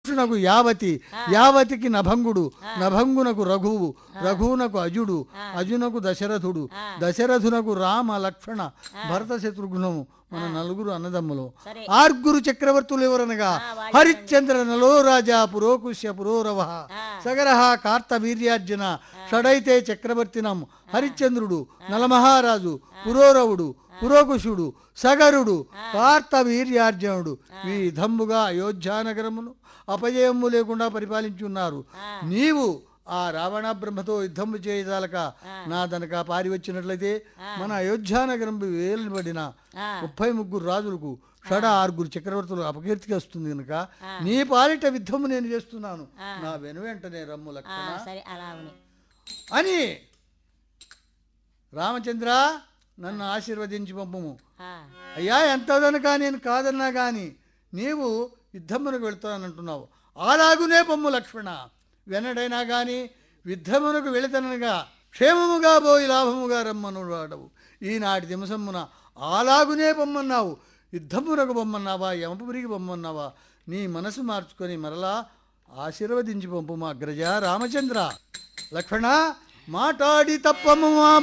కృష్ణునకు యావతి యావతికి నభంగుడు నభంగునకు రఘువు రఘువునకు అజుడు అజునకు దశరథుడు దశరథునకు రామ లక్ష్మణ భరత శత్రుఘ్నము మన నలుగురు అన్నదమ్ములు సరే. ఆర్గురు చక్రవర్తులు ఎవరనగా వాళ్ళు హరిశ్చంద్ర నలో రాజా పురోకుశ్య పురోరవ సగరహ కార్త వీర్యార్జున షడైతే చక్రవర్తినం హరిశ్చంద్రుడు నలమహారాజు పురోరవుడు పురోకుశుడు సగరుడు కార్త వీర్యార్జునుడు ఈ విధంబుగా అయోధ్యానగరమును అపజయము లేకుండా పరిపాలించున్నారు నీవు ఆ రావణ బ్రహ్మతో యుద్ధము చేయదాలక నా దనక పారి వచ్చినట్లయితే మన అయోధ్యానగరం వేలుబడిన ఆ. ముప్పై ముగ్గురు రాజులకు షడ ఆరుగురు చక్రవర్తులు అపకీర్తికి వస్తుంది కనుక నీ పాలిట యుద్ధము నేను చేస్తున్నాను నా వెను వెంటనే రమ్ము ఆ, లక్షణ సరే అలా అవును అని రామచంద్ర నన్ను ఆశీర్వదించి పంపము ఆ, అయ్యా ఎంతదనక నేను కాదన్నా కానీ నీవు యుద్ధమునకు వెళ్తానంటున్నావు అలాగునే పొమ్ము లక్ష్మణ వెనడైనా కానీ యుద్ధమునకు వెళితనగా క్షేమముగా పోయి లాభముగా రమ్మను వాడవు ఈనాటి దిమసమ్మున అలాగునే పొమ్మన్నావు యుద్ధమునకు పొమ్మన్నావా యమపురికి పొమ్మన్నావా నీ మనసు మార్చుకొని మరలా ఆశీర్వదించి పంపు మా అగ్రజ రామచంద్ర లక్ష్మణ మాటాడి తప్పము మా